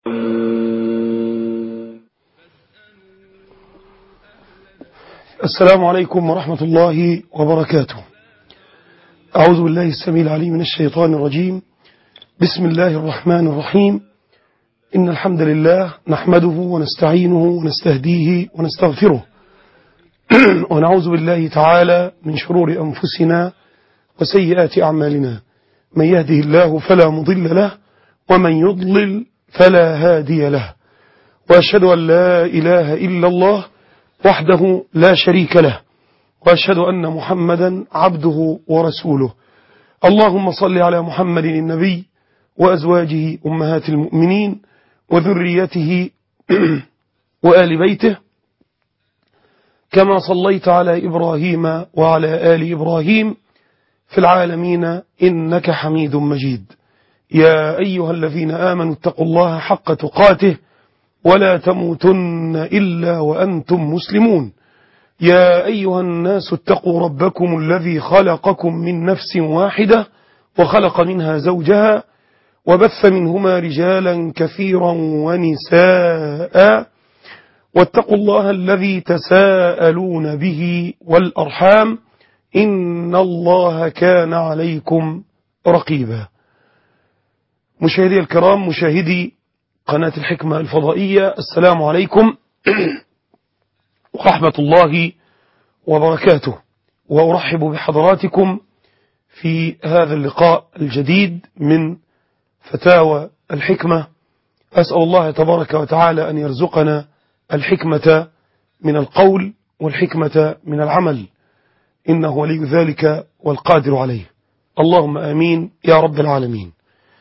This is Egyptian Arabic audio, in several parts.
السلام عليكم ورحمة الله وبركاته أعوذ بالله السميع العليم من الشيطان الرجيم بسم الله الرحمن الرحيم إن الحمد لله نحمده ونستعينه ونستهديه ونستغفره ونعوذ بالله تعالى من شرور أنفسنا وسيئات أعمالنا من يهده الله فلا مضل له ومن يضلل فلا هادي له وأشهد أن لا إله إلا الله وحده لا شريك له وأشهد أن محمدا عبده ورسوله اللهم صل على محمد النبي وأزواجه أمهات المؤمنين وذريته وآل بيته كما صليت على إبراهيم وعلى آل إبراهيم في العالمين إنك حميد مجيد يا أيها الذين آمنوا اتقوا الله حق تقاته ولا تموتن إلا وأنتم مسلمون يا أيها الناس اتقوا ربكم الذي خلقكم من نفس واحدة وخلق منها زوجها وبث منهما رجالا كثيرا ونساء واتقوا الله الذي تساءلون به والأرحام إن الله كان عليكم رقيبا مشاهدي الكرام مشاهدي قناة الحكمة الفضائية السلام عليكم ورحمة الله وبركاته وأرحب بحضراتكم في هذا اللقاء الجديد من فتاوى الحكمة أسأل الله تبارك وتعالى أن يرزقنا الحكمة من القول والحكمة من العمل إنه ولي ذلك والقادر عليه اللهم آمين يا رب العالمين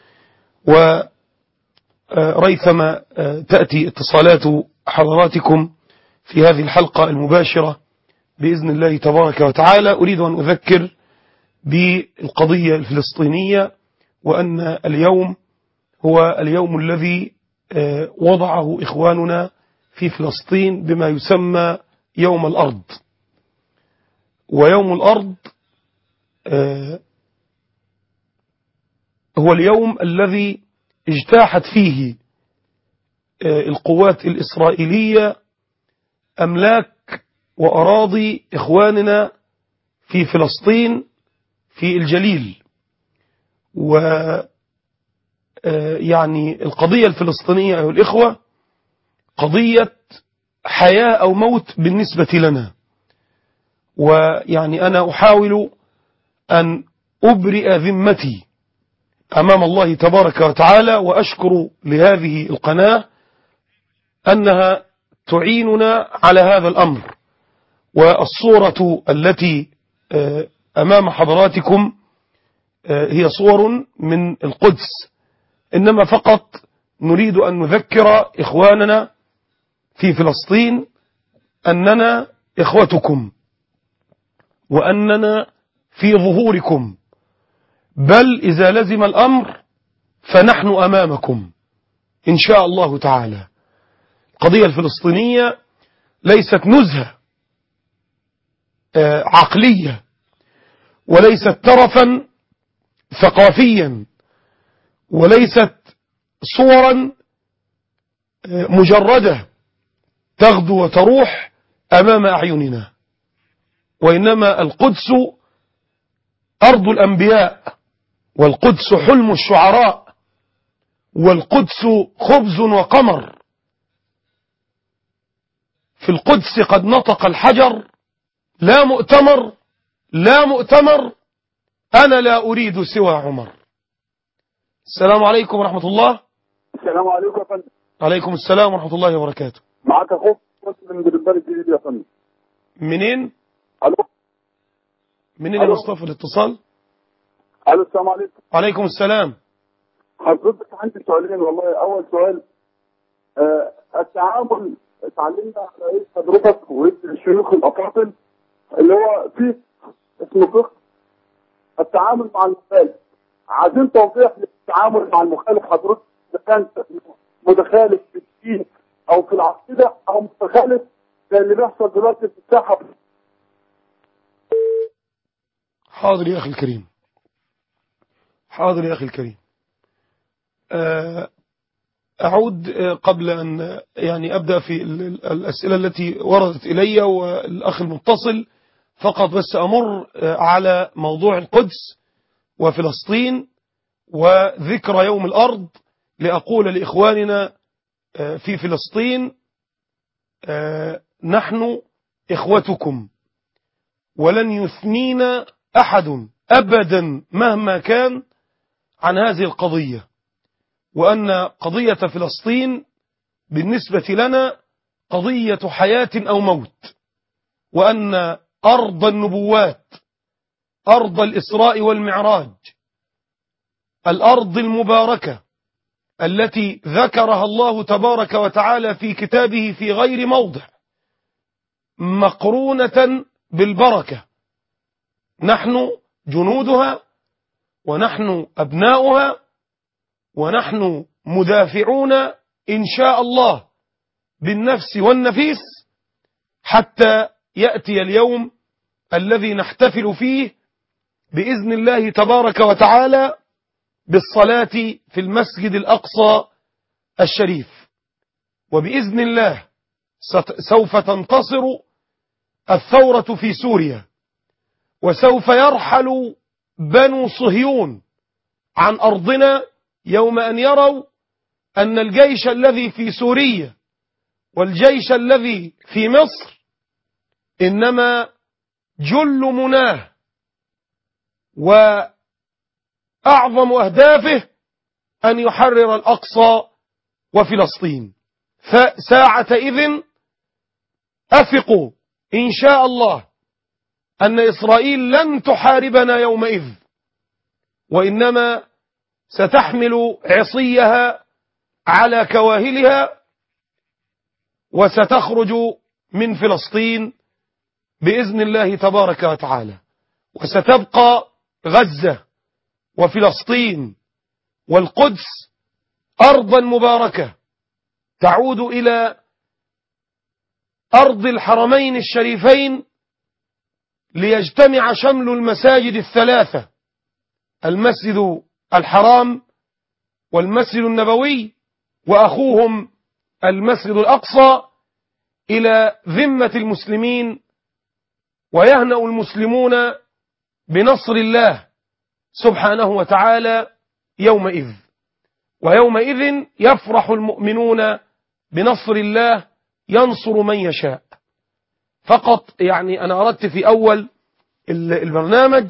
وريثما تأتي اتصالات حضراتكم في هذه الحلقة المباشرة بإذن الله تبارك وتعالى أريد أن أذكر بالقضية الفلسطينية وأن اليوم هو اليوم الذي وضعه إخواننا في فلسطين بما يسمى يوم الأرض ويوم الأرض هو اليوم الذي اجتاحت فيه القوات الإسرائيلية أملاك وأراضي إخواننا في فلسطين في الجليل و يعني القضية الفلسطينية أيها الإخوة قضية حياة أو موت بالنسبة لنا ويعني أنا أحاول أن أبرئ ذمتي أمام الله تبارك وتعالى وأشكر لهذه القناة أنها تعيننا على هذا الأمر والصورة التي أمام حضراتكم هي صور من القدس إنما فقط نريد أن نذكر إخواننا في فلسطين أننا إخوتكم وأننا في ظهوركم بل إذا لزم الأمر فنحن أمامكم إن شاء الله تعالى القضية الفلسطينية ليست نزهة عقلية وليست ترفا ثقافيا وليست صورا مجردة تغدو وتروح أمام أعيننا وإنما القدس أرض الأنبياء والقدس حلم الشعراء والقدس خبز وقمر في القدس قد نطق الحجر لا مؤتمر لا مؤتمر أنا لا أريد سوى عمر السلام عليكم ورحمة الله السلام عليكم يا فندم عليكم السلام ورحمة الله وبركاته معاك اخوك مسلم من البلد الجديد يا فندم منين الو منين يا ألو. مصطفى الاتصال الو السلام عليكم عليكم السلام حضرتك عندي سؤالين والله اول سؤال آه التعامل اتعلمنا على ايه حضرتك والشيوخ الافاضل اللي هو فيه اسمه فقه التعامل مع المخالف عايزين توضيح للتعامل مع المخالف حضرتك اذا كان متخالف في الدين او في العقيده او متخالف زي اللي بيحصل دلوقتي في الساحه حاضر يا أخي الكريم حاضر يا أخي الكريم آه أعود قبل أن يعني أبدأ في الأسئلة التي وردت إلي والأخ المتصل فقط بس أمر على موضوع القدس وفلسطين وذكرى يوم الأرض لأقول لإخواننا في فلسطين نحن إخوتكم ولن يثنينا أحد أبدا مهما كان عن هذه القضية وأن قضية فلسطين بالنسبة لنا قضية حياة أو موت وأن أرض النبوات أرض الإسراء والمعراج الأرض المباركة التي ذكرها الله تبارك وتعالى في كتابه في غير موضع مقرونة بالبركة نحن جنودها ونحن أبناؤها ونحن مدافعون إن شاء الله بالنفس والنفيس حتى يأتي اليوم الذي نحتفل فيه بإذن الله تبارك وتعالى بالصلاة في المسجد الأقصى الشريف وبإذن الله سوف تنتصر الثورة في سوريا وسوف يرحل بنو صهيون عن أرضنا يوم أن يروا أن الجيش الذي في سوريا والجيش الذي في مصر إنما جل مناه وأعظم أهدافه أن يحرر الأقصى وفلسطين فساعة إذن أثقوا إن شاء الله أن إسرائيل لن تحاربنا يومئذ وإنما ستحمل عصيها على كواهلها وستخرج من فلسطين بإذن الله تبارك وتعالى وستبقى غزة وفلسطين والقدس أرضا مباركة تعود إلى أرض الحرمين الشريفين ليجتمع شمل المساجد الثلاثة المسجد الحرام والمسجد النبوي وأخوهم المسجد الأقصى إلى ذمة المسلمين ويهنأ المسلمون بنصر الله سبحانه وتعالى يومئذ ويومئذ يفرح المؤمنون بنصر الله ينصر من يشاء فقط يعني أنا أردت في أول البرنامج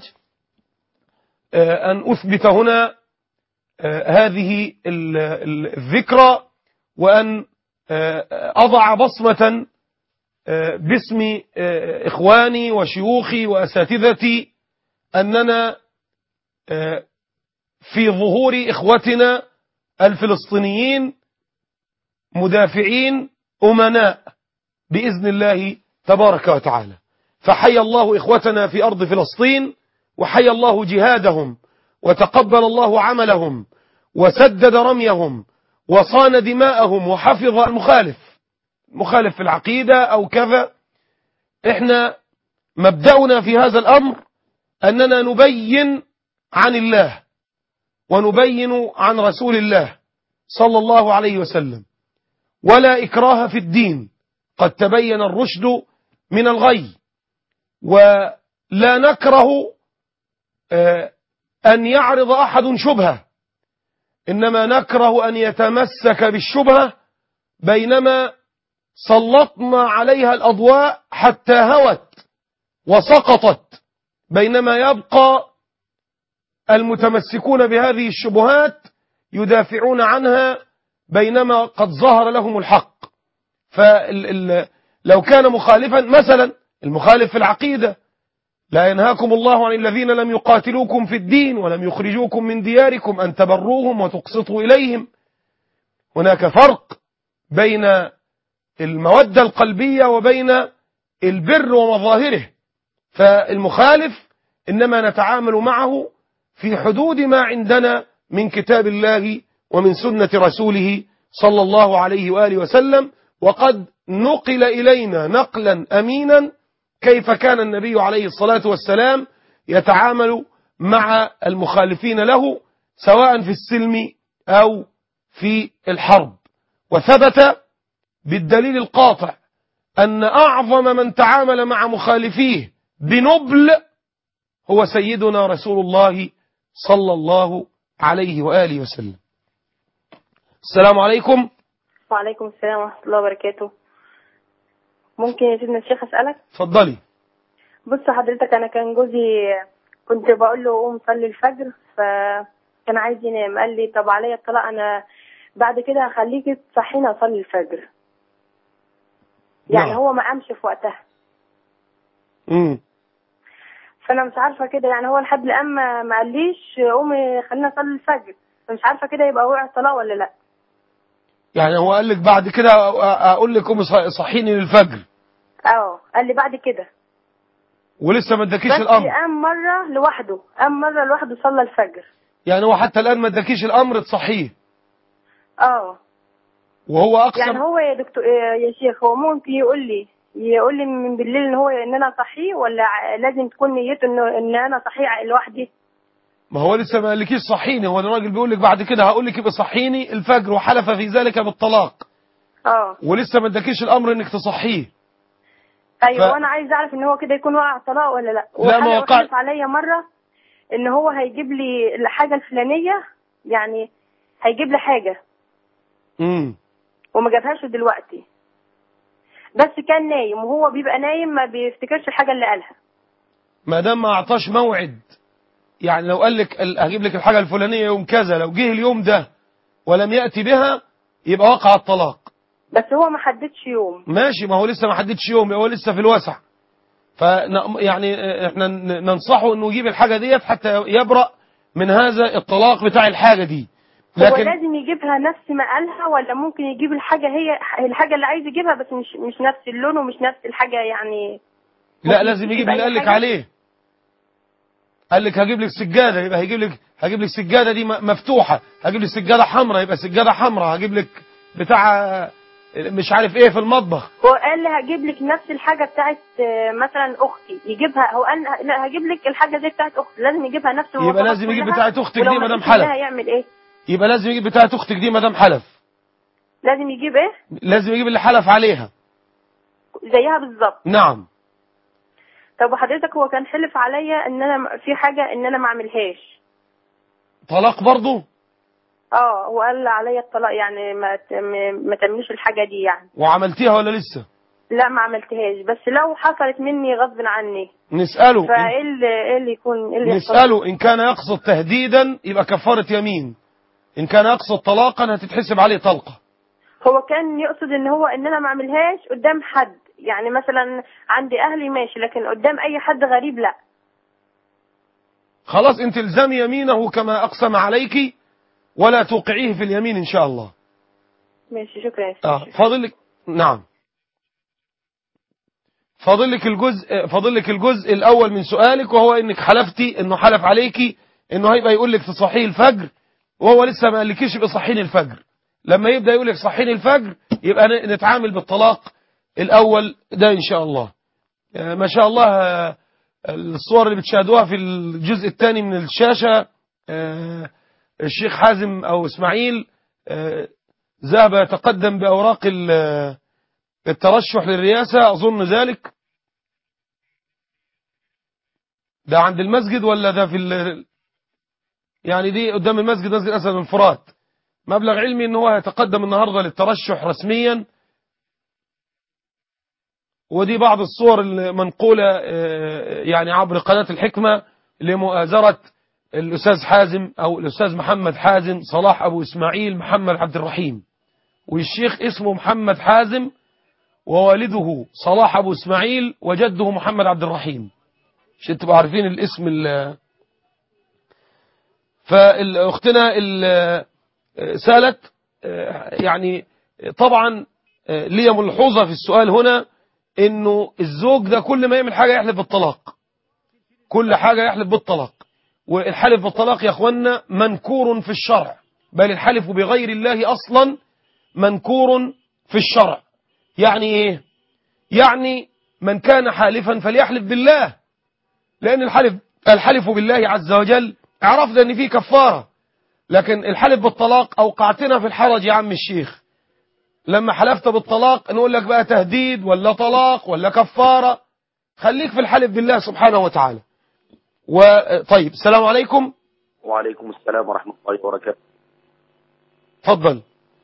أن أثبت هنا هذه الذكرى وأن أضع بصمة باسم إخواني وشيوخي وأساتذتي أننا في ظهور إخوتنا الفلسطينيين مدافعين أمناء بإذن الله تبارك وتعالى فحي الله إخوتنا في أرض فلسطين وحي الله جهادهم وتقبل الله عملهم وسدد رميهم وصان دماءهم وحفظ المخالف مخالف في العقيدة أو كذا إحنا مبدأنا في هذا الأمر أننا نبين عن الله ونبين عن رسول الله صلى الله عليه وسلم ولا إكراه في الدين قد تبين الرشد من الغي ولا نكره أن يعرض أحد شبهة إنما نكره أن يتمسك بالشبهة بينما سلطنا عليها الأضواء حتى هوت وسقطت بينما يبقى المتمسكون بهذه الشبهات يدافعون عنها بينما قد ظهر لهم الحق فلو كان مخالفا مثلا المخالف في العقيدة لا ينهاكم الله عن الذين لم يقاتلوكم في الدين ولم يخرجوكم من دياركم أن تبروهم وتقسطوا إليهم هناك فرق بين المودة القلبية وبين البر ومظاهره فالمخالف إنما نتعامل معه في حدود ما عندنا من كتاب الله ومن سنة رسوله صلى الله عليه وآله وسلم وقد نقل إلينا نقلا أمينا كيف كان النبي عليه الصلاة والسلام يتعامل مع المخالفين له سواء في السلم أو في الحرب وثبت بالدليل القاطع أن أعظم من تعامل مع مخالفيه بنبل هو سيدنا رسول الله صلى الله عليه وآله وسلم السلام عليكم وعليكم السلام ورحمة الله وبركاته ممكن يا سيدنا الشيخ أسألك اتفضلي بص حضرتك أنا كان جوزي كنت بقول له قوم صلي الفجر فكان عايز ينام قال لي طب عليا الطلاق أنا بعد كده هخليكي تصحيني أصلي الفجر يعني نعم. هو ما قامش في وقتها امم فأنا مش عارفة كده يعني هو لحد الآن ما ما قاليش قومي خلينا أصلي الفجر فمش عارفة كده يبقى وقع الطلاق ولا لأ يعني هو قال لك بعد كده أ- اقول لك قومي ص- صحيني للفجر اه قال لي بعد كده ولسه ما اداكيش بس الامر قام مرة لوحده قام مرة لوحده صلى الفجر يعني هو حتى الان ما اداكيش الامر تصحيه اه وهو اقسم يعني هو يا دكتور آه، يا شيخ هو ممكن يقول لي يقول لي من بالليل ان هو ان انا صحي ولا ع- لازم تكون نيته انه ان انا صحي لوحدي ما هو لسه ما قالكيش صحيني هو الراجل بيقول لك بعد كده هقول لك يبقى صحيني الفجر وحلف في ذلك بالطلاق اه ولسه ما اداكيش الامر انك تصحيه ايوه ف- وانا عايز اعرف ان هو كده يكون وقع طلاق ولا لا لا، ما وحلف- وقع- وحلف عليا مره ان هو هيجيب لي الحاجه الفلانيه يعني هيجيب لي حاجه امم وما جابهاش دلوقتي بس كان نايم وهو بيبقى نايم ما بيفتكرش الحاجه اللي قالها ما دام ما اعطاش موعد يعني لو قال لك ال- هجيب لك الحاجه الفلانيه يوم كذا لو جه اليوم ده ولم ياتي بها يبقى وقع الطلاق بس هو ما حددش يوم ماشي ما هو لسه ما حددش يوم هو لسه في الوسع ف يعني آه، احنا ن- ننصحه انه يجيب الحاجه ديت حتى يبرأ من هذا الطلاق بتاع الحاجه دي هو لكن لازم يجيبها نفس ما قالها ولا ممكن يجيب الحاجة هي الحاجة اللي عايز يجيبها بس مش مش نفس اللون ومش نفس الحاجة يعني لا ممكن لازم يجيب يجيب أي اللي قال لك حاجة؟ عليه قال لك هجيب لك سجاده يبقى هيجيب لك هجيب لك سجاده دي م- مفتوحه هجيب لك سجاده حمراء يبقى سجاده حمراء هجيب لك بتاع آه، مش عارف ايه في المطبخ هو قال لي هجيب لك نفس الحاجة بتاعت آه، مثلا أختي يجيبها هو قال لا هجيب لك الحاجة زي بتاعت أختي لازم يجيبها نفس يبقى المواصفات لازم يجيب كلها، بتاعت أختك ولو دي ما مدام جابش حلف. منها هيعمل إيه؟ يبقى لازم يجيب بتاعه اختك دي ما دام حلف لازم يجيب إيه؟ لازم يجيب اللي حلف عليها زيها بالظبط نعم طب وحضرتك هو كان حلف عليا إن أنا في حاجة إن أنا ما أعملهاش طلاق برضه اه هو قال عليا الطلاق يعني ما ت- ما- ما تعمليش الحاجة دي يعني وعملتيها ولا لسه لا ما عملتهاش بس لو حصلت مني غصب عني نسأله فايه اللي ايه اللي يكون ايه اللي يحصل؟ نسأله إن كان يقصد تهديدا يبقى كفارة يمين إن كان يقصد طلاقا هتتحسب عليه طلقة هو كان يقصد ان هو ان انا ما اعملهاش قدام حد يعني مثلا عندي اهلي ماشي لكن قدام اي حد غريب لا خلاص انت الزمي يمينه كما أقسم عليك ولا توقعيه في اليمين إن شاء الله ماشي شكرا يا آه سيدي. فاضل لك نعم فاضل لك الجزء فاضل لك الجزء الأول من سؤالك وهو إنك حلفتي إنه حلف عليكي إنه هيبقى يقول لك تصحيه الفجر وهو لسه ما قالكيش يبقى صحيني الفجر لما يبدأ يقول لك صحيني الفجر يبقى ن- نتعامل بالطلاق الأول ده إن شاء الله آه، ما شاء الله آه، الصور اللي بتشاهدوها في الجزء الثاني من الشاشة آه، الشيخ حازم أو إسماعيل آه، ذهب يتقدم بأوراق ال- الترشح للرئاسة أظن ذلك ده عند المسجد ولا ده في ال... يعني دي قدام المسجد مسجد أسد الفرات مبلغ علمي ان هو هيتقدم النهاردة للترشح رسميا ودي بعض الصور المنقولة آه، يعني عبر قناة الحكمة لمؤازرة الأستاذ حازم أو الأستاذ محمد حازم صلاح أبو إسماعيل محمد عبد الرحيم والشيخ اسمه محمد حازم ووالده صلاح أبو إسماعيل وجده محمد عبد الرحيم عشان تبقوا عارفين الاسم ال فأختنا ال- سالت آه، يعني طبعا آه، لي ملحوظة في السؤال هنا انه الزوج ده كل ما يعمل حاجة يحلف بالطلاق كل حاجة يحلف بالطلاق والحلف بالطلاق يا اخوانا منكور في الشرع بل الحلف بغير الله اصلا منكور في الشرع يعني ايه يعني من كان حالفا فليحلف بالله لان الحلف الحلف بالله عز وجل عرفنا ان فيه كفارة لكن الحلف بالطلاق اوقعتنا في الحرج يا عم الشيخ لما حلفت بالطلاق نقول لك بقى تهديد ولا طلاق ولا كفارة خليك في الحلف بالله سبحانه وتعالى وطيب السلام عليكم وعليكم السلام ورحمة الله وبركاته تفضل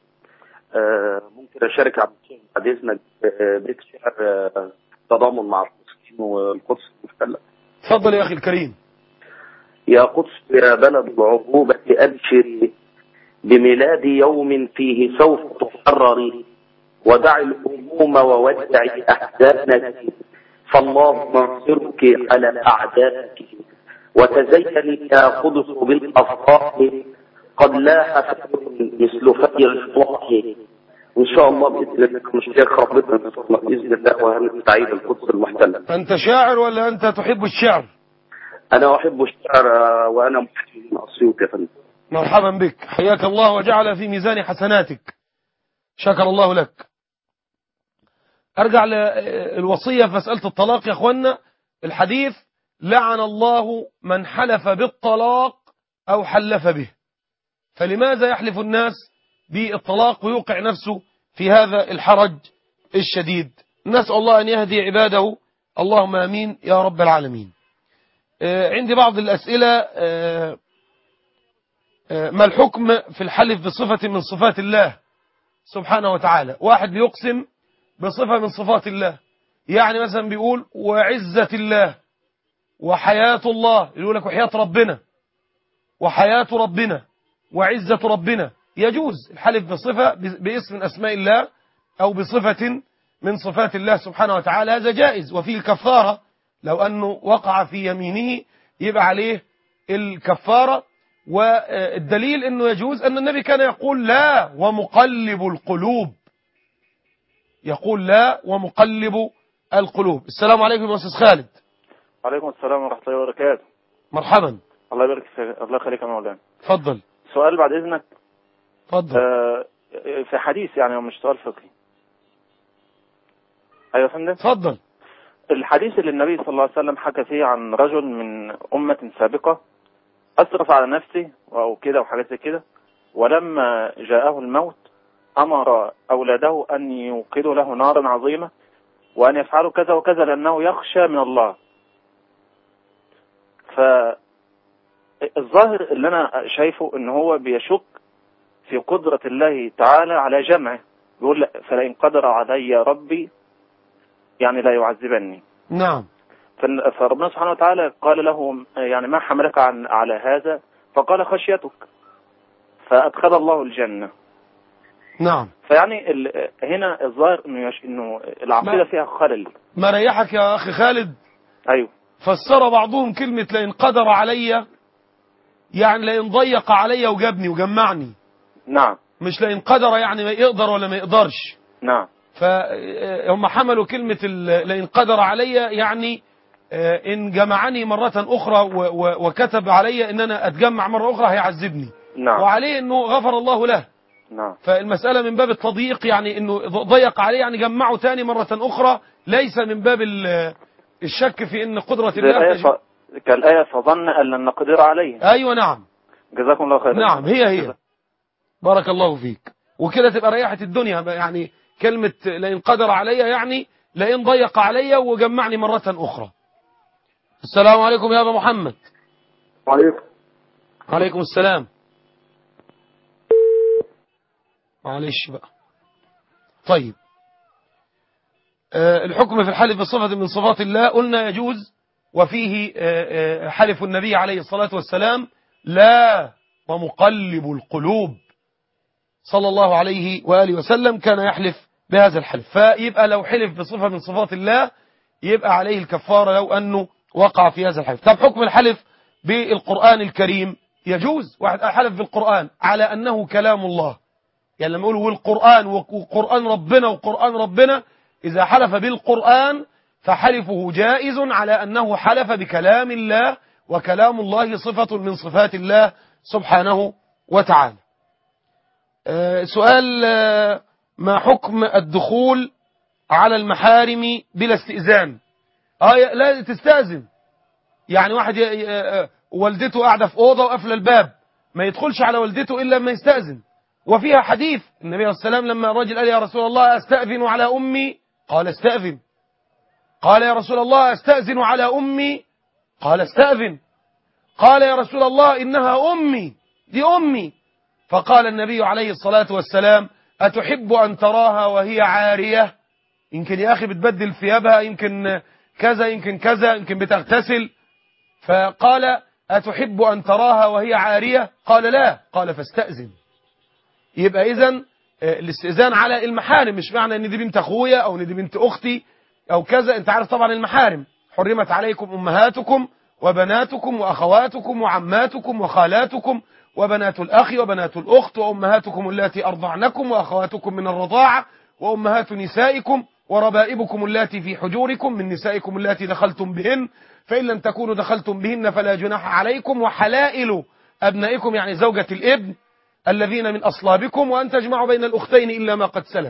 آه، ممكن أشارك عبد الشيخ بعد إذنك آه، بيت شعر آه، تضامن مع فلسطين والقدس المحتلة تفضل يا أخي الكريم يا قدس يا بلد العقوبة أبشري بميلاد يوم فيه سوف تحرري ودع الهموم وودعي أحزانك فالله ناصرك على أعدائك وتزيني يا قدس بالأفراح قد لاح فجر مثل فجر الفلاح إن شاء الله بإذن الله مشتاق ربنا ينصرنا بإذن الله وهنستعيد القدس المحتلة أنت شاعر ولا أنت تحب الشعر أنا أحب الشعر آه، وأنا محسن من أسيوط يا فندم مرحبا بك حياك الله وجعل في ميزان حسناتك شكر الله لك أرجع للوصية في مسألة الطلاق يا أخوانا الحديث لعن الله من حلف بالطلاق أو حلف به فلماذا يحلف الناس بالطلاق ويوقع نفسه في هذا الحرج الشديد نسأل الله أن يهدي عباده اللهم أمين يا رب العالمين آه، عندي بعض الأسئلة آه، آه، ما الحكم في الحلف بصفة من صفات الله سبحانه وتعالى واحد بيقسم بصفة من صفات الله يعني مثلا بيقول وعزة الله وحياة الله يقول لك وحياة ربنا وحياة ربنا وعزة ربنا يجوز الحلف بصفة باسم من أسماء الله أو بصفة من صفات الله سبحانه وتعالى هذا جائز وفيه الكفارة لو أنه وقع في يمينه يبقى عليه الكفارة والدليل أنه يجوز أن النبي كان يقول لا ومقلب القلوب يقول لا ومقلب القلوب السلام عليكم يا أستاذ خالد وعليكم السلام ورحمة الله وبركاته مرحبا الله يبارك فيك الله يخليك يا مولانا تفضل سؤال بعد إذنك تفضل آه في حديث يعني مش سؤال فقهي أيوة يا فندم تفضل الحديث اللي النبي صلى الله عليه وسلم حكى فيه عن رجل من أمة سابقة أسرف على نفسه أو كده وحاجات زي كده ولما جاءه الموت أمر أولاده أن يوقدوا له نارا عظيمة وأن يفعلوا كذا وكذا لأنه يخشى من الله فالظاهر اللي أنا شايفه أن هو بيشك في قدرة الله تعالى على جمعه يقول لا، فلئن قدر علي ربي يعني لا يعذبني نعم فال- فربنا سبحانه وتعالى قال له يعني ما حملك عن على هذا فقال خشيتك فأدخل الله الجنة نعم فيعني ال- هنا الظاهر انه يش... انه العقيده ما- فيها خلل ما ريحك يا أخي خالد ايوه فسر بعضهم كلمة لئن قدر علي يعني لئن ضيق علي وجابني وجمعني نعم مش لئن قدر يعني ما يقدر ولا ما يقدرش نعم فهم حملوا كلمة ال- لئن قدر علي يعني آه، إن جمعني مرة أخرى و- و- وكتب علي إن أنا أتجمع مرة أخرى هيعذبني نعم وعليه أنه غفر الله له نعم فالمسألة من باب التضييق يعني أنه ضيق عليه يعني جمعه تاني مرة أخرى ليس من باب ال- الشك في أن قدرة زي الله الآية ف... كالآية فظن أن لن نقدر عليه أيوة نعم جزاكم الله خيرا نعم هي هي بارك الله فيك وكده تبقى ريحة الدنيا يعني كلمة لئن قدر علي يعني لئن ضيق علي وجمعني مرة أخرى السلام عليكم يا أبا محمد وعليكم عليكم السلام معلش بقى طيب آه، الحكم في الحلف بصفة من صفات الله قلنا يجوز وفيه آه، آه، حلف النبي عليه الصلاة والسلام لا ومقلب القلوب صلى الله عليه وآله وسلم كان يحلف بهذا الحلف فيبقى لو حلف بصفة من صفات الله يبقى عليه الكفارة لو أنه وقع في هذا الحلف طب حكم الحلف بالقرآن الكريم يجوز واحد حلف بالقرآن على أنه كلام الله يعني لما يقولوا والقرآن وقرآن ربنا وقرآن ربنا إذا حلف بالقرآن فحلفه جائز على أنه حلف بكلام الله وكلام الله صفة من صفات الله سبحانه وتعالى آه، سؤال آه، ما حكم الدخول على المحارم بلا استئذان آه يا- لا تستأذن يعني واحد ي- ي- آه، والدته قاعدة في أوضة وقافلة الباب ما يدخلش على والدته إلا لما يستأذن وفيها حديث النبي عليه الصلاة والسلام لما الرجل قال يا رسول الله أستأذن على أمي قال استأذن قال يا رسول الله أستأذن على أمي قال استأذن قال يا رسول الله إنها أمي دي أمي فقال النبي عليه الصلاة والسلام أتحب أن تراها وهي عارية يمكن يا أخي بتبدل ثيابها يمكن كذا يمكن كذا يمكن بتغتسل فقال أتحب أن تراها وهي عارية قال لا قال فاستأذن يبقى إذن الاستئذان على المحارم مش معنى ان دي بنت اخويا او ان دي بنت اختي او كذا انت عارف طبعا المحارم حرمت عليكم امهاتكم وبناتكم واخواتكم وعماتكم وخالاتكم وبنات الاخ وبنات الاخت وامهاتكم اللاتي ارضعنكم واخواتكم من الرضاعه وامهات نسائكم وربائبكم اللاتي في حجوركم من نسائكم اللاتي دخلتم بهن فان لم تكونوا دخلتم بهن فلا جناح عليكم وحلائل ابنائكم يعني زوجة الابن الذين من أصلابكم وأن تجمعوا بين الأختين إلا ما قد سلف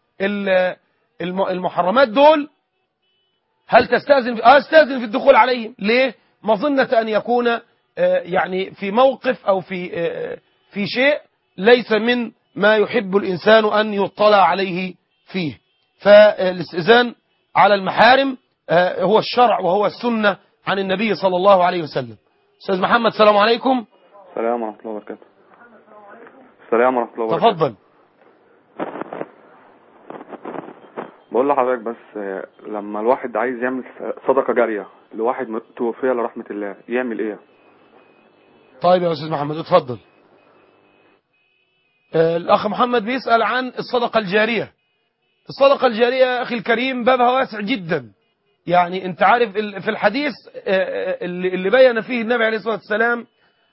المحرمات دول هل تستأذن في... آه استأذن في الدخول عليهم ليه مظنة أن يكون يعني في موقف أو في في شيء ليس من ما يحب الإنسان أن يطلع عليه فيه فالاستئذان على المحارم هو الشرع وهو السنة عن النبي صلى الله عليه وسلم أستاذ محمد السلام عليكم السلام ورحمة الله وبركاته السلام ورحمة الله وبركاته تفضل بقول لحضرتك بس لما الواحد عايز يعمل صدقة جارية لواحد توفي لرحمة الله يعمل ايه طيب يا أستاذ محمد اتفضل الأخ محمد بيسأل عن الصدقة الجارية الصدقة الجارية أخي الكريم بابها واسع جدا يعني انت عارف في الحديث اللي بين فيه النبي عليه الصلاة والسلام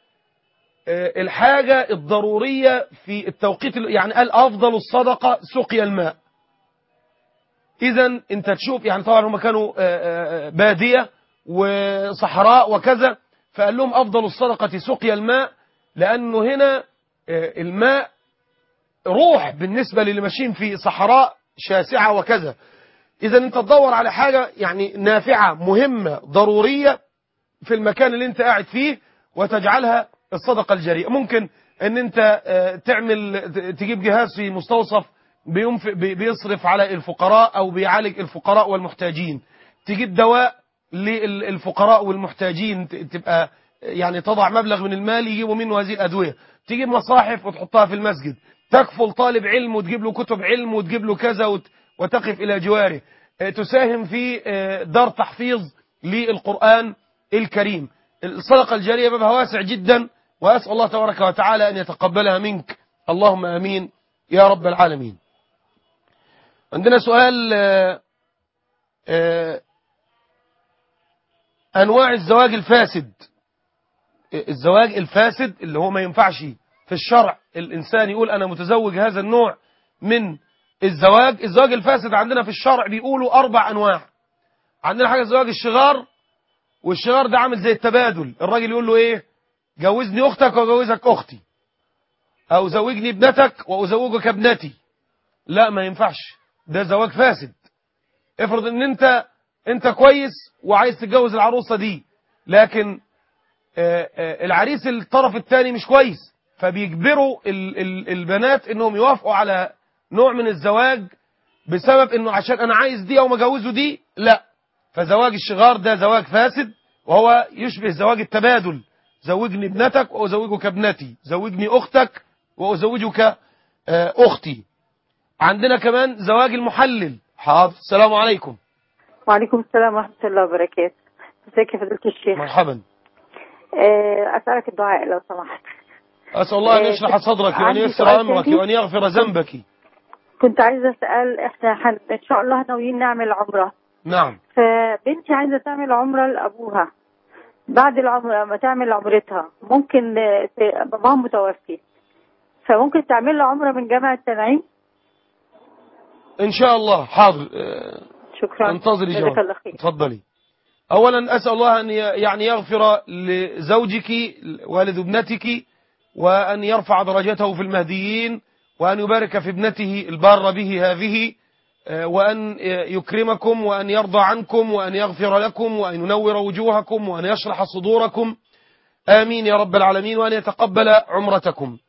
الحاجة الضرورية في التوقيت يعني قال أفضل الصدقة سقي الماء إذا أنت تشوف يعني طبعا هم كانوا بادية وصحراء وكذا فقال لهم أفضل الصدقة سقي الماء لأنه هنا الماء روح بالنسبة للي ماشيين في صحراء شاسعة وكذا إذا أنت تدور على حاجة يعني نافعة مهمة ضرورية في المكان اللي أنت قاعد فيه وتجعلها الصدقة الجارية ممكن ان انت تعمل تجيب جهاز في مستوصف بيصرف على الفقراء او بيعالج الفقراء والمحتاجين تجيب دواء للفقراء والمحتاجين تبقى يعني تضع مبلغ من المال يجيبوا منه هذه الأدوية تجيب مصاحف وتحطها في المسجد تكفل طالب علم وتجيب له كتب علم وتجيب له كذا وتقف إلى جواره تساهم في دار تحفيظ للقرآن الكريم الصدقة الجارية بابها واسع جدا وأسأل الله تبارك وتعالى أن يتقبلها منك اللهم أمين يا رب العالمين عندنا سؤال آآ آآ أنواع الزواج الفاسد الزواج الفاسد اللي هو ما ينفعش في الشرع الإنسان يقول أنا متزوج هذا النوع من الزواج الزواج الفاسد عندنا في الشرع بيقولوا أربع أنواع عندنا حاجة زواج الشغار والشغار ده عامل زي التبادل الراجل يقول له ايه جوزني اختك واجوزك اختي او زوجني ابنتك وازوجك ابنتي لا ما ينفعش ده زواج فاسد افرض ان انت انت كويس وعايز تتجوز العروسة دي لكن آآ آآ العريس الطرف الثاني مش كويس فبيجبروا ال ال البنات انهم يوافقوا على نوع من الزواج بسبب انه عشان انا عايز دي او مجوزه دي لا فزواج الشغار ده زواج فاسد وهو يشبه زواج التبادل زوجني ابنتك وأزوجك ابنتي زوجني أختك وأزوجك أختي عندنا كمان زواج المحلل حاضر السلام عليكم وعليكم السلام ورحمة الله وبركاته ازيك يا فضيلة الشيخ مرحبا أسألك الدعاء لو سمحت أسأل الله أن يشرح صدرك وأن يسر أمرك وأن يغفر ذنبك كنت عايزة أسأل إحنا حن... إن شاء الله ناويين نعمل عمرة نعم فبنتي عايزة تعمل عمرة لأبوها بعد العمرة ما تعمل عمرتها ممكن باباها متوفي فممكن تعمل له عمرة من جامعة التنعيم إن شاء الله حاضر شكرا انتظري جزاك جواب الله خير تفضلي أولا أسأل الله أن ي- يعني يغفر لزوجك والد ابنتك وأن يرفع درجته في المهديين وأن يبارك في ابنته البارة به هذه آه، وأن يكرمكم وأن يرضى عنكم وأن يغفر لكم وأن ينور وجوهكم وأن يشرح صدوركم آمين يا رب العالمين وأن يتقبل عمرتكم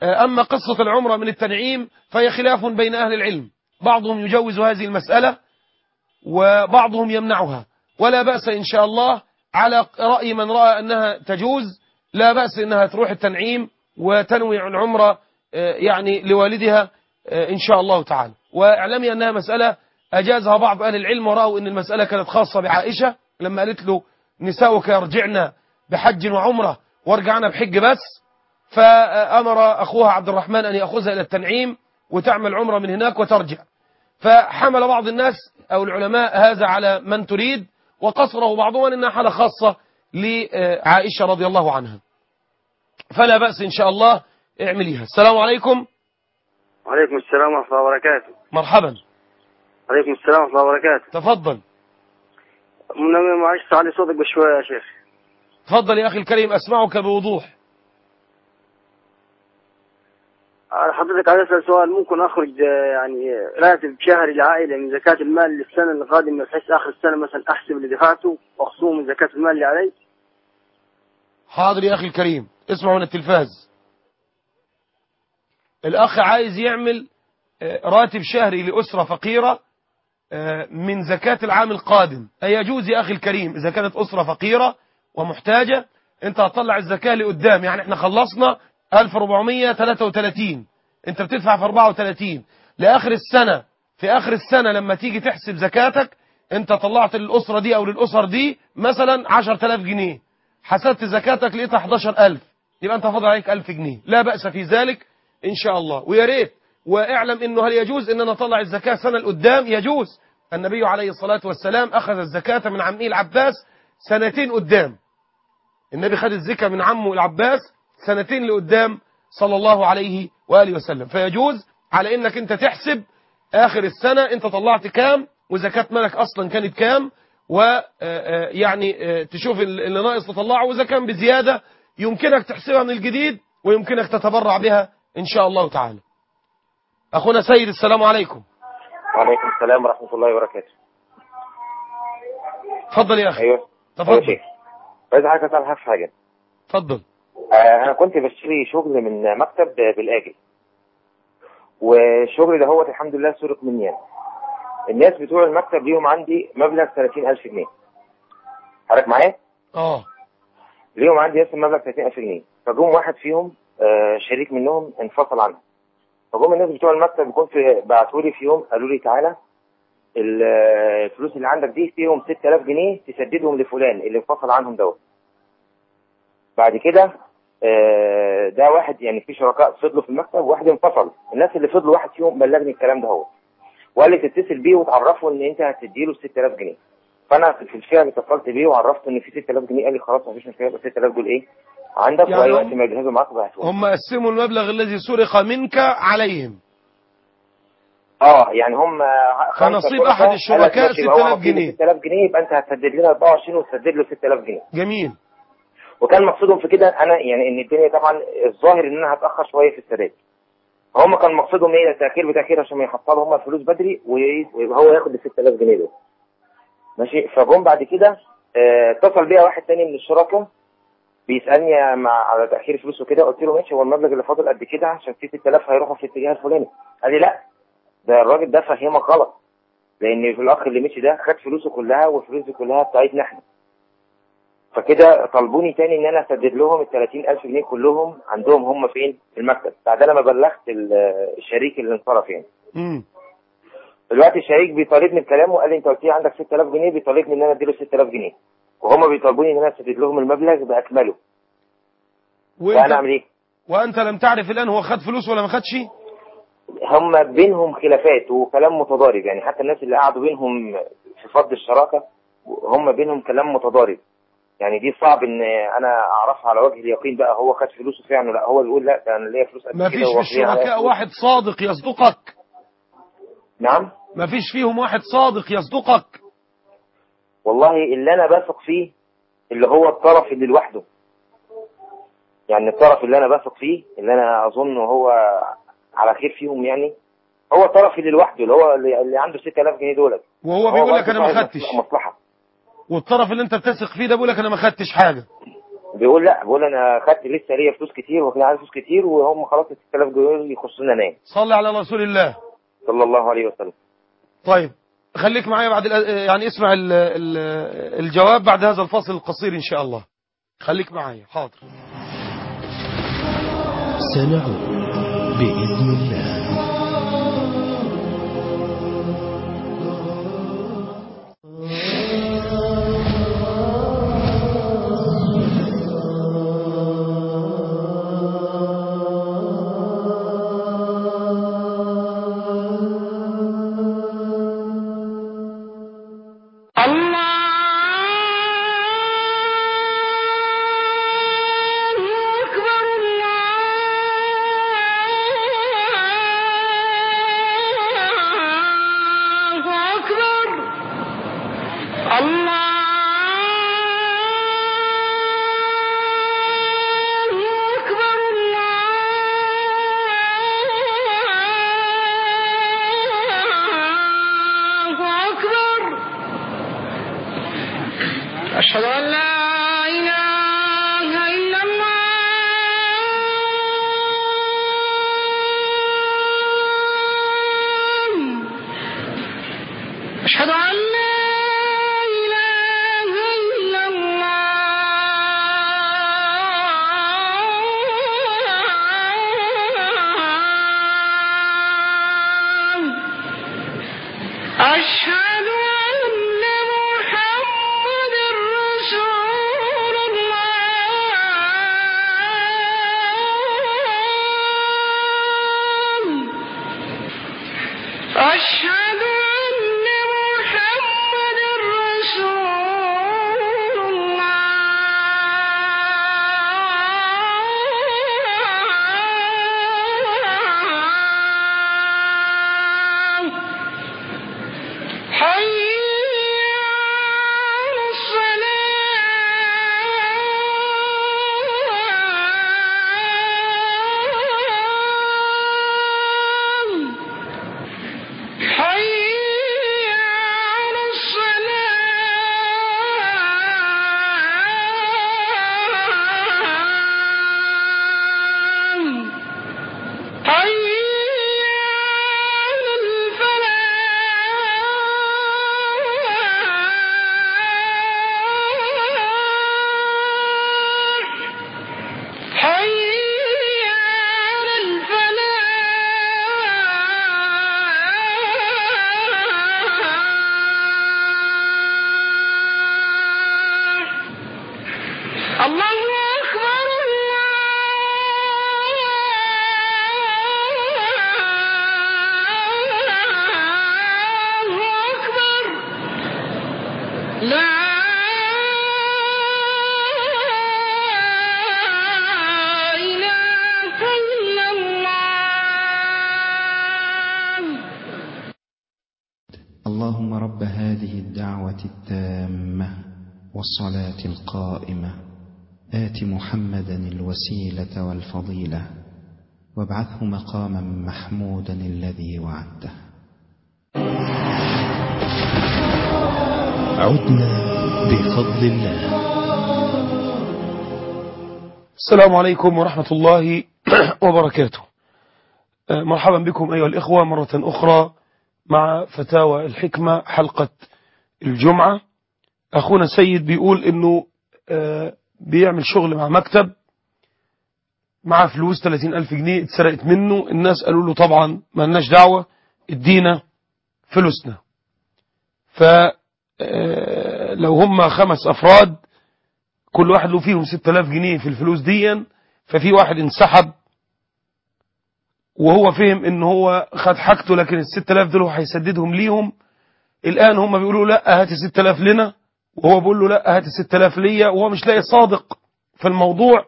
آه، أما قصة العمرة من التنعيم فهي خلاف بين أهل العلم بعضهم يجوز هذه المسألة وبعضهم يمنعها ولا بأس إن شاء الله على رأي من رأى أنها تجوز لا بأس أنها تروح التنعيم وتنوي العمرة آه، يعني لوالدها آه، إن شاء الله تعالى واعلمي أنها مسألة أجازها بعض أهل العلم ورأوا أن المسألة كانت خاصة بعائشة لما قالت له نساؤك يرجعن بحج وعمرة وارجعنا بحج بس فأمر أخوها عبد الرحمن أن يأخذها إلى التنعيم وتعمل عمرة من هناك وترجع فحمل بعض الناس أو العلماء هذا على من تريد وقصره بعضهم أنها حالة خاصة لعائشة رضي الله عنها فلا بأس إن شاء الله اعمليها السلام عليكم وعليكم السلام ورحمة الله وبركاته مرحبا عليكم السلام ورحمة الله وبركاته تفضل من معلش تعلي صوتك بشوية يا شيخ تفضل يا أخي الكريم أسمعك بوضوح آه، حضرتك عايز أسأل سؤال ممكن أخرج آه، يعني راتب شهري لعائلة من زكاة المال للسنة القادمة بحيث آخر السنة مثلا أحسب اللي دفعته وأخصمه من زكاة المال اللي علي حاضر يا أخي الكريم اسمعوا من التلفاز الأخ عايز يعمل آه، راتب شهري لأسرة فقيرة آه، من زكاة العام القادم أيجوز يا أخي الكريم إذا كانت أسرة فقيرة ومحتاجة أنت هتطلع الزكاة لقدام يعني احنا خلصنا 1433 أنت بتدفع في 34 لآخر السنة في آخر السنة لما تيجي تحسب زكاتك أنت طلعت للأسرة دي أو للأسر دي مثلا 10000 جنيه حسبت زكاتك لقيتها 11000 يبقى أنت فاضل عليك 1000 جنيه لا بأس في ذلك إن شاء الله ويا ريت واعلم انه هل يجوز ان انا اطلع الزكاة سنة لقدام يجوز النبي عليه الصلاة والسلام اخذ الزكاة من عمه العباس سنتين قدام النبي خد الزكاة من عمه العباس سنتين لقدام صلى الله عليه وآله وسلم فيجوز على انك انت تحسب اخر السنة انت طلعت كام وزكاة مالك اصلا كانت كام ويعني تشوف اللي ناقص تطلعه واذا كان بزيادة يمكنك تحسبها من الجديد ويمكنك تتبرع بها ان شاء الله تعالى أخونا سيد السلام عليكم وعليكم السلام ورحمة الله وبركاته تفضل يا أخي أيوه أيوه تفضل شيخ عايز حضرتك أسأل حضرتك حاجة تفضل آه أنا كنت بشتري شغل من مكتب بالآجل والشغل ده هو الحمد لله سرق مني يعني. الناس بتوع المكتب ليهم عندي مبلغ 30000 جنيه حضرتك معايا؟ اه ليهم عندي اسم مبلغ 30000 جنيه فجم واحد فيهم آه شريك منهم انفصل عنهم فجم الناس بتوع المكتب كنت بعتوا لي في يوم قالوا لي تعالى ال- الفلوس اللي عندك دي فيهم 6000 جنيه تسددهم لفلان اللي انفصل عنهم دوت بعد كده آه، ده واحد يعني في شركاء فضلوا في المكتب وواحد انفصل الناس اللي فضلوا واحد فيهم بلغني الكلام ده هو وقال لي تتصل بيه وتعرفه ان انت هتديله 6000 جنيه فانا في الفعل اتصلت بيه وعرفته ان في 6000 جنيه قال لي خلاص مفيش مشكله يبقى 6000 دول ايه عندك يعني واي هم- وقت ما يجهزوا معاك بعتهم هم قسموا المبلغ الذي سرق منك عليهم اه يعني هم خمسة فنصيب شركاء أحد الشركاء قال لك ماشي، يبقى هو 6000 نصيبه جنيه. 6000 جنيه يبقى انت هتسدد لنا 24 وتسدد له 6000 جنيه جميل وكان مقصودهم في كده انا يعني ان الدنيا طبعا الظاهر ان انا هتاخر شويه في السداد هم كان مقصودهم ايه التاخير بتاخير عشان يحصلوا هم الفلوس بدري وي- ويبقى هو ياخد ال 6000 جنيه دول ماشي فجم بعد كده آه، اتصل بيا واحد تاني من الشركاء بيسالني يا مع على تاخير فلوس وكده قلت له ماشي هو المبلغ اللي فاضل قد كده عشان في 6000 هيروحوا في الاتجاه الفلاني قال لي لا ده الراجل ده فهمك غلط لان في الاخ اللي مشي ده خد فلوسه كلها والفلوس دي كلها بتاعتنا احنا فكده طلبوني تاني ان انا اسدد لهم ال 30000 جنيه كلهم عندهم هم فين في المكتب بعد لما بلغت ال- الشريك اللي انصرف يعني امم دلوقتي الشريك بيطالبني بكلامه قال لي انت قلت لي عندك 6000 جنيه بيطالبني ان انا اديله 6000 جنيه وهم بيطالبوني ان انا اسدد لهم المبلغ باكمله فانا اعمل وانت, ايه؟ وانت لم تعرف الان هو خد فلوس ولا ما خدش هم بينهم خلافات وكلام متضارب يعني حتى الناس اللي قعدوا بينهم في فض الشراكه هم بينهم كلام متضارب يعني دي صعب ان انا اعرفها على وجه اليقين بقى هو خد فلوسه فعلا لا هو بيقول لا ده انا ليا فلوس قد ما كده فيش في وواخدين عليا الشركاء فلوس. واحد صادق يصدقك نعم ما فيش فيهم واحد صادق يصدقك والله اللي انا بثق فيه اللي هو الطرف اللي لوحده يعني الطرف اللي انا بثق فيه اللي انا اظن هو على خير فيهم يعني هو الطرف اللي لوحده اللي هو اللي اللي عنده 6000 جنيه دولت وهو هو بيقول لك برضه انا ما صاحب خدتش مصلحه والطرف اللي انت بتثق فيه ده بيقول لك انا ما خدتش حاجه بيقول لا بيقول انا خدت لسه ليا فلوس كتير وكان عندي فلوس كتير وهم خلاص ال 6000 جنيه يخصونا انا صلي على رسول الله صلى الله عليه وسلم طيب خليك معايا بعد الأ- يعني اسمع ال ال الجواب بعد هذا الفصل القصير إن شاء الله خليك معايا حاضر سنعود بإذن الله أشهد أن لا إله إلا الله أشهد أن لا إله إلا الله أشهد أن محمد رسول الله أشهد أن محمد رسول الله حي على الصلاة حي على الصلاة حي على الفلاح حي على الفلاح الله أكبر الله أكبر لا إله إلا الله اللهم رب هذه الدعوة التامة والصلاة القائمة آت محمدا الوسيلة والفضيلة وابعثه مقاما محمودا الذي وعدته عدنا بفضل الله السلام عليكم ورحمة الله وبركاته آه، مرحبا بكم أيها الإخوة مرة أخرى مع فتاوى الحكمة حلقة الجمعة أخونا سيد بيقول إنه آه، بيعمل شغل مع مكتب معاه فلوس 30 ألف جنيه اتسرقت منه الناس قالوا له طبعا ما لناش دعوة ادينا فلوسنا فلو هم خمس أفراد كل واحد له فيهم 6000 جنيه في الفلوس دي ففي واحد انسحب وهو فهم ان هو خد حاجته لكن ال 6000 دول هو هيسددهم ليهم الان هم بيقولوا لا هات ال 6000 لنا وهو بيقول له لا هات ال 6000 ليا وهو مش لاقي صادق في الموضوع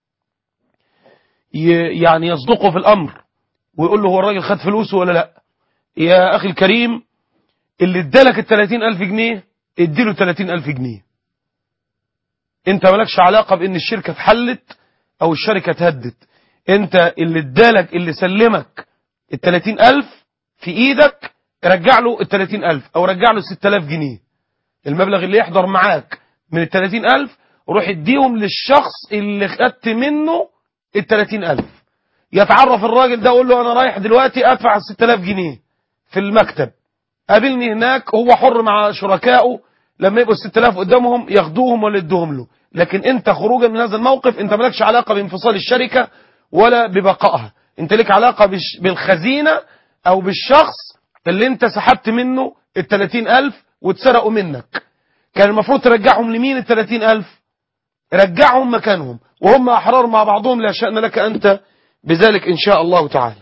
ي- يعني يصدقه في الامر ويقول له هو الراجل خد فلوسه ولا لا يا اخي الكريم اللي ادالك ال 30000 جنيه اديله 30000 جنيه انت مالكش علاقة بان الشركة اتحلت او الشركة اتهدت انت اللي ادالك اللي سلمك ال 30000 في ايدك رجع له ال 30000 او رجع له 6000 جنيه المبلغ اللي يحضر معاك من ال 30000 روح اديهم للشخص اللي خدت منه ال 30000 يتعرف الراجل ده يقول له انا رايح دلوقتي ادفع 6000 جنيه في المكتب قابلني هناك هو حر مع شركائه لما يبقوا 6000 قدامهم ياخدوهم ولا يدوهم له لكن انت خروجا من هذا الموقف انت مالكش علاقه بانفصال الشركه ولا ببقائها انت لك علاقه بش- بالخزينه او بالشخص اللي انت سحبت منه ال 30000 واتسرقوا منك كان المفروض ترجعهم لمين ال 30000 رجعهم مكانهم وهم احرار مع بعضهم لا شأن لك انت بذلك ان شاء الله تعالى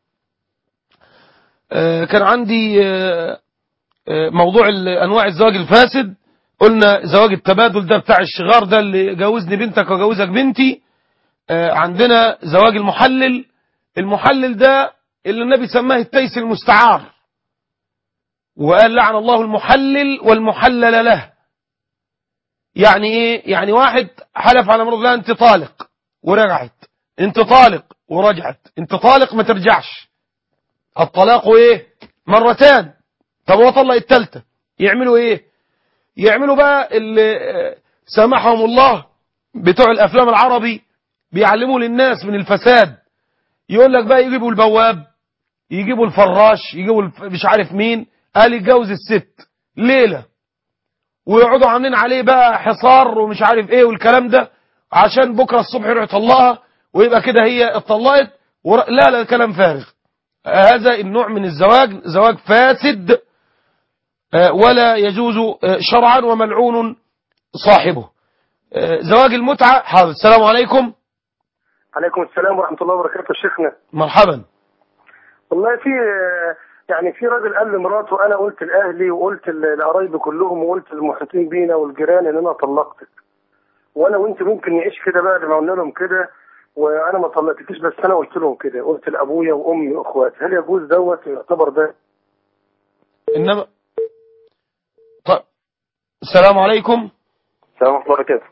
آه، كان عندي آه، آه، موضوع ال- انواع الزواج الفاسد قلنا زواج التبادل ده بتاع الشغار ده اللي جوزني بنتك وجوزك بنتي آه، عندنا زواج المحلل المحلل ده اللي النبي سماه التيس المستعار وقال لعن الله المحلل والمحلل له يعني ايه يعني واحد حلف على مرض لا انت طالق ورجعت انت طالق ورجعت انت طالق ما ترجعش الطلاق ايه مرتان طب هو طلق التالتة يعملوا ايه يعملوا بقى اللي آه، سامحهم الله بتوع الافلام العربي بيعلموا للناس من الفساد يقول لك بقى يجيبوا البواب يجيبوا الفراش يجيبوا الف... مش عارف مين قال يتجوز الست ليلة ويقعدوا عاملين عليه بقى حصار ومش عارف ايه والكلام ده عشان بكرة الصبح يروح يطلقها ويبقى كده هي اتطلقت ور... لا لا كلام فارغ هذا النوع من الزواج زواج فاسد آه، ولا يجوز آه، شرعا وملعون صاحبه آه، زواج المتعة حاضر السلام عليكم عليكم السلام ورحمة الله وبركاته شيخنا مرحبا والله في يعني في راجل قال لمراته أنا قلت لأهلي وقلت ل- لقرايبي كلهم وقلت للمحيطين بينا والجيران إن أنا طلقتك وأنا وأنت ممكن نعيش كده بعد ما قلنا لهم كده وأنا ما طلقتكيش بس أنا قلت لهم كده قلت لأبويا وأمي وأخواتي هل يجوز دوت يعتبر ده إنما طيب السلام عليكم السلام ورحمة الله وبركاته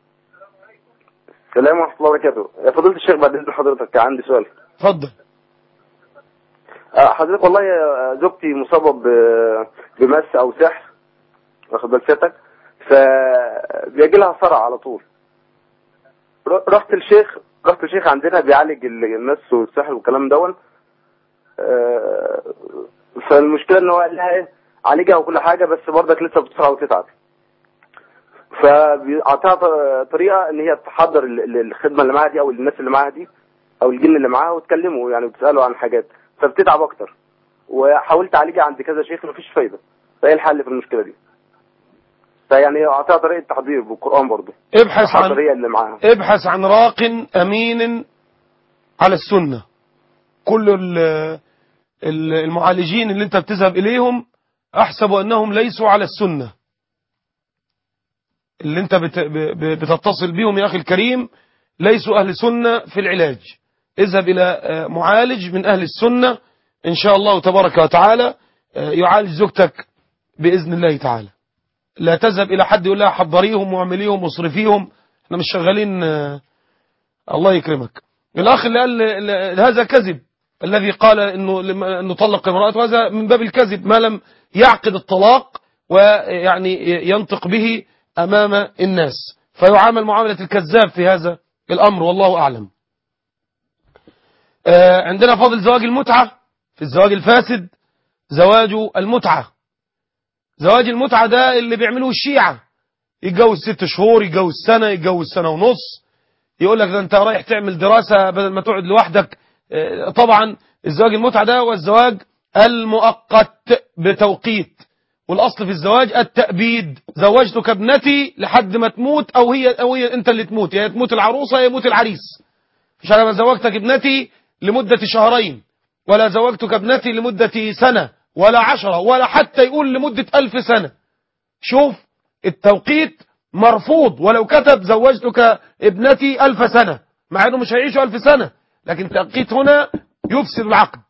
السلام ورحمة الله وبركاته يا فضيلة الشيخ بعد إذن حضرتك عندي سؤال اتفضل آه، حضرتك والله يا زوجتي مصابة ب- بمس أو سحر واخد بال سيادتك فبيجي لها صرع على طول ر- رحت الشيخ رحت الشيخ عندنا بيعالج ال- المس والسحر والكلام دون آه، فالمشكلة ان هو قال لها ايه عالجها وكل حاجة بس برضك لسه بتصرع وتتعب فاعطاها ط- طريقة ان هي تحضر ال- ال- الخدمة اللي معاها دي او الناس اللي معاها دي او الجن اللي معاها وتكلموا يعني وتسألوا عن حاجات فبتتعب اكتر وحاولت اعالجها عند كذا شيخ مفيش فايدة فايه الحل في المشكلة دي فيعني اعطاها طريقة تحضير بالقرآن برضه ابحث عن الطريقة اللي معاها ابحث عن راق أمين على السنة كل ال- ال- المعالجين اللي انت بتذهب إليهم أحسب أنهم ليسوا على السنة اللي انت بت- ب- ب- بتتصل بهم يا أخي الكريم ليسوا أهل سنة في العلاج اذهب إلى آه، معالج من أهل السنة إن شاء الله تبارك وتعالى آه، يعالج زوجتك بإذن الله تعالى لا تذهب إلى حد يقول لها حضريهم واعمليهم واصرفيهم احنا مش شغالين آه، الله يكرمك الأخ اللي قال ل- ل- هذا كذب الذي قال إنه لما- إنه طلق امرأته هذا من باب الكذب ما لم يعقد الطلاق ويعني ينطق به أمام الناس فيعامل معاملة الكذاب في هذا الأمر والله أعلم آه، عندنا فضل زواج المتعة في الزواج الفاسد زواج المتعة زواج المتعة ده اللي بيعملوه الشيعة يتجوز ست شهور يتجوز سنة يتجوز سنة ونص يقول لك ده انت رايح تعمل دراسة بدل ما تقعد لوحدك آه، طبعا الزواج المتعة ده هو الزواج المؤقت بتوقيت والأصل في الزواج التأبيد زوجتك ابنتي لحد ما تموت أو هي أو هي أنت اللي تموت يا تموت العروسة يا يموت العريس مش أنا ما زوجتك ابنتي لمدة شهرين ولا زوجتك ابنتي لمدة سنة ولا عشرة ولا حتى يقول لمدة ألف سنة شوف التوقيت مرفوض ولو كتب زوجتك ابنتي ألف سنة مع أنه مش هيعيشوا ألف سنة لكن التوقيت هنا يفسد العقد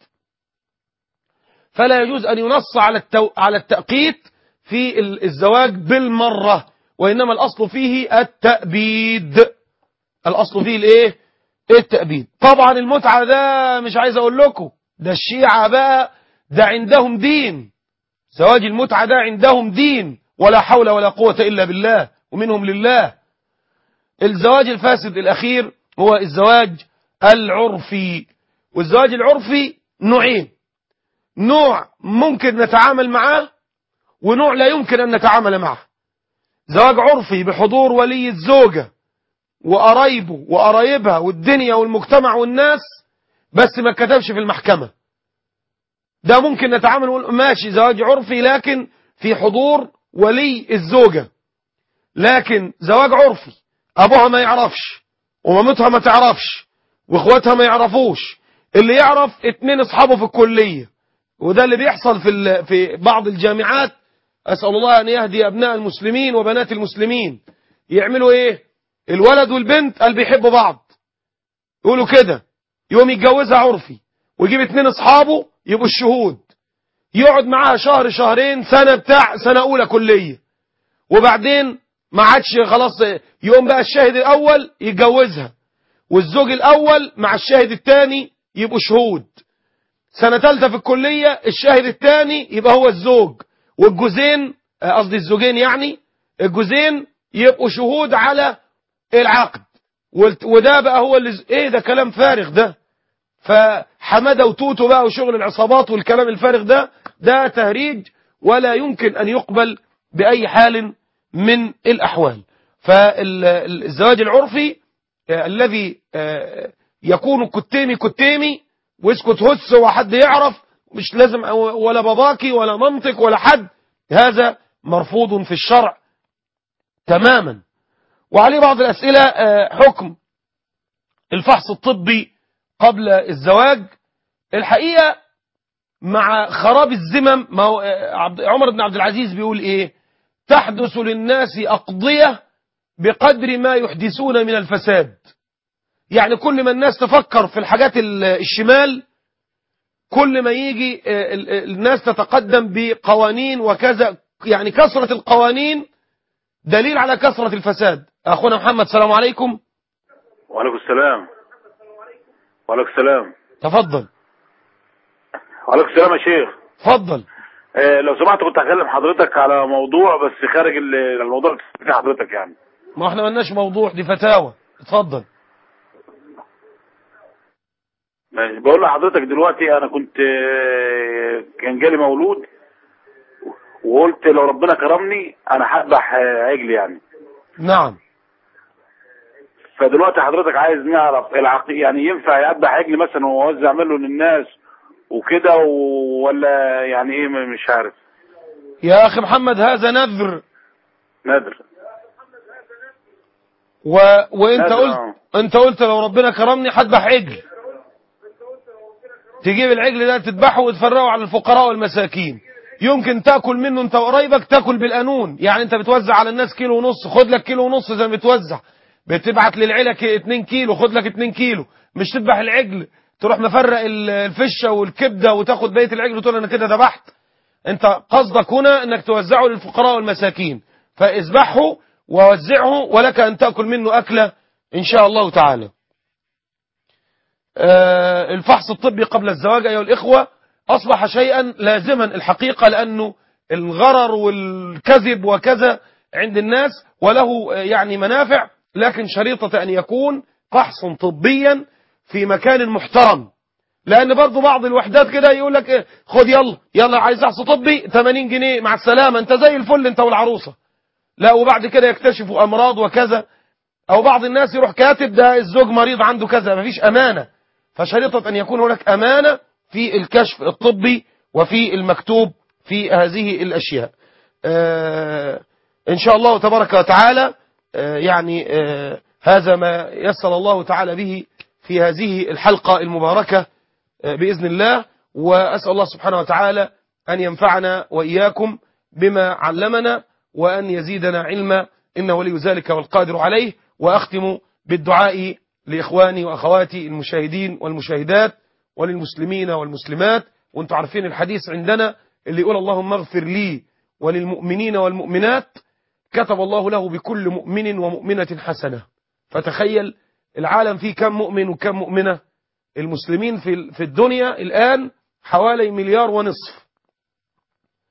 فلا يجوز أن ينص على التو... على التأقيت في ال- الزواج بالمرة وإنما الأصل فيه التأبيد الأصل فيه الإيه التأبيد طبعا المتعة ده مش عايز أقول لكم ده الشيعة بقى ده عندهم دين زواج المتعة ده عندهم دين ولا حول ولا قوة إلا بالله ومنهم لله الزواج الفاسد الأخير هو الزواج العرفي والزواج العرفي نوعين نوع ممكن نتعامل معاه ونوع لا يمكن أن نتعامل معه زواج عرفي بحضور ولي الزوجة وقرايبه وقرايبها والدنيا والمجتمع والناس بس ما كتبش في المحكمة ده ممكن نتعامل نقول ماشي زواج عرفي لكن في حضور ولي الزوجة لكن زواج عرفي أبوها ما يعرفش ومامتها ما تعرفش واخواتها ما يعرفوش اللي يعرف اتنين اصحابه في الكلية وده اللي بيحصل في ال- في بعض الجامعات أسأل الله أن يهدي أبناء المسلمين وبنات المسلمين يعملوا إيه الولد والبنت قال بيحبوا بعض يقولوا كده يقوم يتجوزها عرفي ويجيب اتنين اصحابه يبقوا الشهود يقعد معاها شهر شهرين سنة بتاع سنة أولى كلية وبعدين ما عادش خلاص يقوم بقى الشاهد الأول يتجوزها والزوج الأول مع الشاهد الثاني يبقوا شهود سنة ثالثة في الكلية الشاهد الثاني يبقى هو الزوج والجوزين آه، قصدي الزوجين يعني الجوزين يبقوا شهود على العقد والت- وده بقى هو اللي ز- ايه ده كلام فارغ ده فحمادة وتوتو بقى وشغل العصابات والكلام الفارغ ده ده تهريج ولا يمكن أن يقبل بأي حال من الأحوال فالزواج العرفي آه، الذي آه، يكون كتيمي كتيمي واسكت هس وحد يعرف مش لازم ولا باباكي ولا منطق ولا حد هذا مرفوض في الشرع تماما وعليه بعض الأسئلة آه، حكم الفحص الطبي قبل الزواج الحقيقة مع خراب الزمم ما هو آه، عبد- عمر بن عبد العزيز بيقول ايه تحدث للناس أقضية بقدر ما يحدثون من الفساد يعني كل ما الناس تفكر في الحاجات ال- الشمال كل ما يجي آه، ال- ال- الناس تتقدم بقوانين وكذا يعني كثرة القوانين دليل على كثرة الفساد أخونا محمد السلام عليكم وعليكم السلام وعليكم السلام تفضل وعليكم السلام يا شيخ تفضل آه لو سمحت كنت هكلم حضرتك على موضوع بس خارج ال- الموضوع اللي حضرتك يعني ما احنا ملناش موضوع دي فتاوى اتفضل ماشي. بقول لحضرتك دلوقتي انا كنت آه، كان جالي مولود وقلت لو ربنا كرمني انا هذبح آه، عجل يعني نعم فدلوقتي حضرتك عايز نعرف العقيد يعني ينفع يذبح عجل مثلا واوزع منه للناس وكده و- ولا يعني ايه م- مش عارف يا أخي محمد هذا نذر نادر و... وانت نذر، قلت آه. انت قلت لو ربنا كرمني هذبح عجل تجيب العجل ده تذبحه وتفرقه على الفقراء والمساكين يمكن تاكل منه انت وقرايبك تاكل بالقانون يعني انت بتوزع على الناس كيلو ونص خد لك كيلو ونص زي ما بتوزع بتبعت للعيله ك- 2 كيلو خد لك 2 كيلو مش تذبح العجل تروح مفرق ال- الفشه والكبده وتاخد بقيه العجل وتقول انا كده ذبحت انت قصدك هنا انك توزعه للفقراء والمساكين فاذبحه ووزعه ولك ان تاكل منه اكله ان شاء الله تعالى آه، الفحص الطبي قبل الزواج أيها الإخوة أصبح شيئا لازما الحقيقة لأنه الغرر والكذب وكذا عند الناس وله آه، يعني منافع لكن شريطة أن يكون فحص طبيا في مكان محترم لأن برضو بعض الوحدات كده يقول لك إيه خد يلا يلا عايز فحص طبي 80 جنيه مع السلامة أنت زي الفل أنت والعروسة لا وبعد كده يكتشفوا أمراض وكذا أو بعض الناس يروح كاتب ده الزوج مريض عنده كذا مفيش أمانة فشريطة أن يكون هناك أمانة في الكشف الطبي وفي المكتوب في هذه الأشياء آه إن شاء الله تبارك وتعالى آه يعني آه هذا ما يسر الله تعالى به في هذه الحلقة المباركة آه بإذن الله وأسأل الله سبحانه وتعالى أن ينفعنا وإياكم بما علمنا وأن يزيدنا علما إنه ولي ذلك والقادر عليه وأختم بالدعاء لإخواني وأخواتي المشاهدين والمشاهدات وللمسلمين والمسلمات وانتم عارفين الحديث عندنا اللي يقول اللهم اغفر لي وللمؤمنين والمؤمنات كتب الله له بكل مؤمن ومؤمنة حسنة فتخيل العالم فيه كم مؤمن وكم مؤمنة المسلمين في في الدنيا الآن حوالي مليار ونصف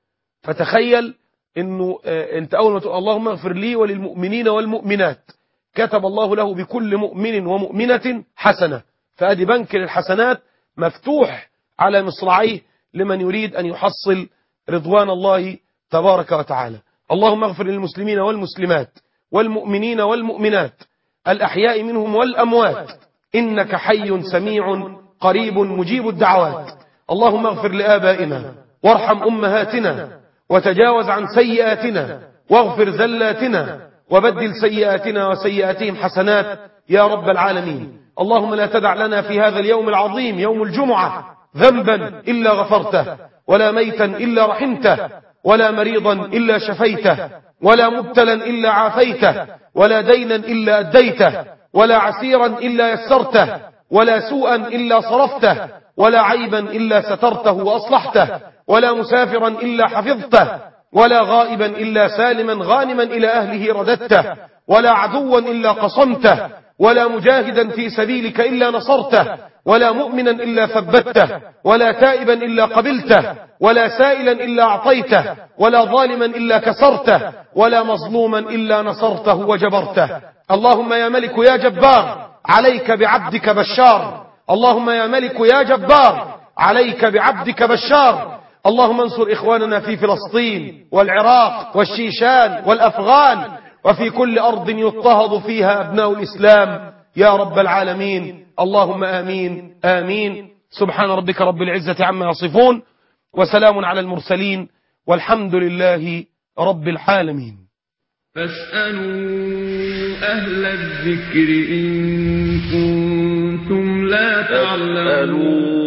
فتخيل انه آه، انت اول ما تقول اللهم اغفر لي وللمؤمنين والمؤمنات كتب الله له بكل مؤمن ومؤمنة حسنة فأدي بنك للحسنات مفتوح على مصراعيه لمن يريد أن يحصل رضوان الله تبارك وتعالى اللهم اغفر للمسلمين والمسلمات والمؤمنين والمؤمنات الأحياء منهم والأموات إنك حي سميع قريب مجيب الدعوات اللهم اغفر لآبائنا وارحم أمهاتنا وتجاوز عن سيئاتنا واغفر زلاتنا وبدل سيئاتنا وسيئاتهم حسنات يا رب العالمين اللهم لا تدع لنا في هذا اليوم العظيم يوم الجمعة ذنبا إلا غفرته ولا ميتا إلا رحمته ولا مريضا إلا شفيته ولا مبتلا إلا عافيته ولا دينا إلا أديته ولا عسيرا إلا يسرته ولا سوءا إلا صرفته ولا عيبا إلا سترته وأصلحته ولا مسافرا إلا حفظته ولا غائبا إلا سالما غانما إلى أهله رددته ولا عدوا إلا قصمته ولا مجاهدا في سبيلك إلا نصرته ولا مؤمنا إلا ثبته ولا تائبا إلا قبلته ولا سائلا إلا أعطيته ولا ظالما إلا كسرته ولا مظلوما إلا نصرته وجبرته اللهم يا ملك يا جبار عليك بعبدك بشار اللهم يا ملك يا جبار عليك بعبدك بشار اللهم انصر إخواننا في فلسطين والعراق والشيشان والأفغان وفي كل أرض يضطهد فيها أبناء الإسلام يا رب العالمين اللهم آمين آمين سبحان ربك رب العزة عما يصفون وسلام على المرسلين والحمد لله رب العالمين فاسألوا أهل الذكر إن كنتم لا تعلمون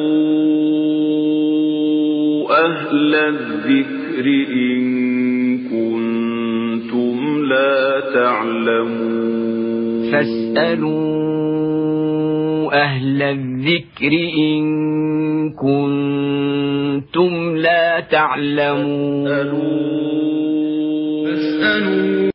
أهل الذكر إن كنتم لا تعلمون فاسألوا أهل الذكر إن كنتم لا تعلمون فاسألوا